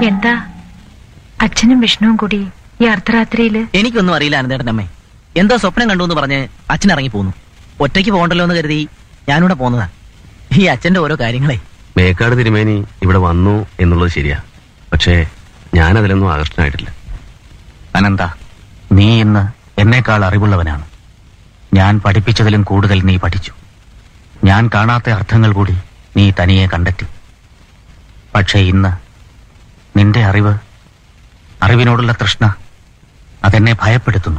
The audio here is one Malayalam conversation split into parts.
എന്താ അച്ഛനും വിഷ്ണുവും കൂടി ഈ അർദ്ധരാത്രിയില് എനിക്കൊന്നും അറിയില്ല അനന്തേട്ടൻ അമ്മേ എന്തോ സ്വപ്നം കണ്ടു എന്ന് പറഞ്ഞ് അച്ഛൻ ഇറങ്ങി പോന്നു ഒറ്റയ്ക്ക് പോകണ്ടല്ലോ എന്ന് കരുതി ഞാനിവിടെ പോന്നതാ ഈ അച്ഛന്റെ ഓരോ കാര്യങ്ങളെ മേക്കാട് തിരുമേനി ഇവിടെ വന്നു എന്നുള്ളത് ശരിയാ പക്ഷേ ഞാൻ അതിലൊന്നും ആകർഷ്ടനായിട്ടില്ല അനന്ത നീ ഇന്ന് എന്നേക്കാൾ അറിവുള്ളവനാണ് ഞാൻ പഠിപ്പിച്ചതിലും കൂടുതൽ നീ പഠിച്ചു ഞാൻ കാണാത്ത അർത്ഥങ്ങൾ കൂടി നീ തനിയെ കണ്ടെത്തി പക്ഷേ ഇന്ന് നിന്റെ അറിവ് അറിവിനോടുള്ള തൃഷ്ണ അതെന്നെ ഭയപ്പെടുത്തുന്നു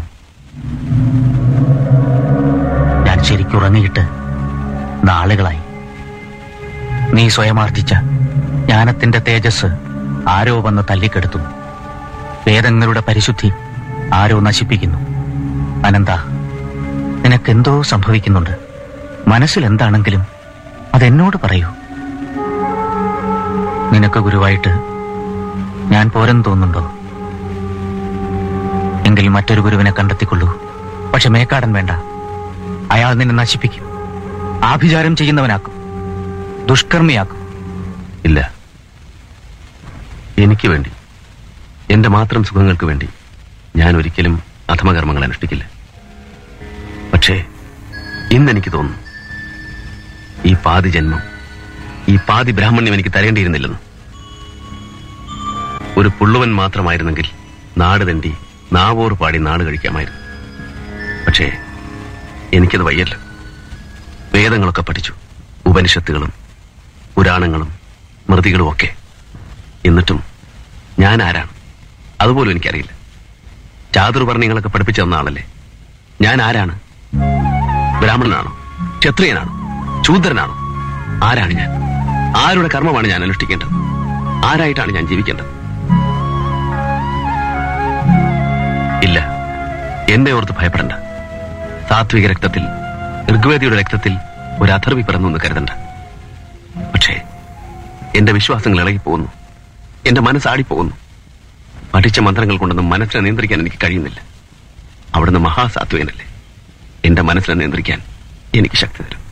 ഞാൻ ശരിക്കുറങ്ങിയിട്ട് നാളുകളായി നീ സ്വയമാർജിച്ച ജ്ഞാനത്തിന്റെ തേജസ് ആരോ വന്ന് തല്ലിക്കെടുത്തുന്നു വേദങ്ങളുടെ പരിശുദ്ധി ആരോ നശിപ്പിക്കുന്നു അനന്ത നിനക്കെന്തോ സംഭവിക്കുന്നുണ്ട് മനസ്സിൽ എന്താണെങ്കിലും അതെന്നോട് പറയൂ നിനക്ക് ഗുരുവായിട്ട് ഞാൻ പോരെന്ന് തോന്നുന്നുണ്ടോ എങ്കിൽ മറ്റൊരു ഗുരുവിനെ കണ്ടെത്തിക്കൊള്ളൂ പക്ഷെ മേക്കാടൻ വേണ്ട അയാൾ നിന്നെ നശിപ്പിക്കും ആഭിചാരം ചെയ്യുന്നവനാക്കും ദുഷ്കർമ്മിയാക്കും ഇല്ല എനിക്ക് വേണ്ടി എന്റെ മാത്രം സുഖങ്ങൾക്ക് വേണ്ടി ഞാൻ ഒരിക്കലും അധമകർമ്മങ്ങൾ അനുഷ്ഠിക്കില്ല പക്ഷേ ഇന്നെനിക്ക് തോന്നുന്നു ഈ പാതി ജന്മം ഈ പാതി ബ്രാഹ്മണ്യം എനിക്ക് തരേണ്ടിയിരുന്നില്ലെന്ന് ഒരു പുള്ളുവൻ മാത്രമായിരുന്നെങ്കിൽ നാട് തണ്ടി നാവോർ പാടി നാട് കഴിക്കാമായിരുന്നു പക്ഷേ എനിക്കത് വയ്യല്ലോ വേദങ്ങളൊക്കെ പഠിച്ചു ഉപനിഷത്തുകളും പുരാണങ്ങളും മൃതികളും ഒക്കെ എന്നിട്ടും ഞാൻ ആരാണ് അതുപോലും എനിക്കറിയില്ല ചാതുർവർണ്ണയങ്ങളൊക്കെ പഠിപ്പിച്ചു തന്ന ആളല്ലേ ഞാൻ ആരാണ് ബ്രാഹ്മണനാണോ ക്ഷത്രിയനാണോ ശൂദ്രനാണോ ആരാണ് ഞാൻ ആരുടെ കർമ്മമാണ് ഞാൻ അനുഷ്ഠിക്കേണ്ടത് ആരായിട്ടാണ് ഞാൻ ജീവിക്കേണ്ടത് ഇല്ല എന്നെ ഓർത്ത് ഭയപ്പെടണ്ട സാത്വിക രക്തത്തിൽ ഋഗ്വേദിയുടെ രക്തത്തിൽ ഒരു അഥർവി പിറന്നു എന്ന് കരുതണ്ട പക്ഷേ എന്റെ വിശ്വാസങ്ങൾ ഇളകിപ്പോകുന്നു എന്റെ മനസ്സാടിപ്പോകുന്നു പഠിച്ച മന്ത്രങ്ങൾ കൊണ്ടൊന്നും മനസ്സിനെ നിയന്ത്രിക്കാൻ എനിക്ക് കഴിയുന്നില്ല അവിടുന്ന് മഹാസാത്വികനല്ലേ എന്റെ മനസ്സിനെ നിയന്ത്രിക്കാൻ എനിക്ക് ശക്തി തരും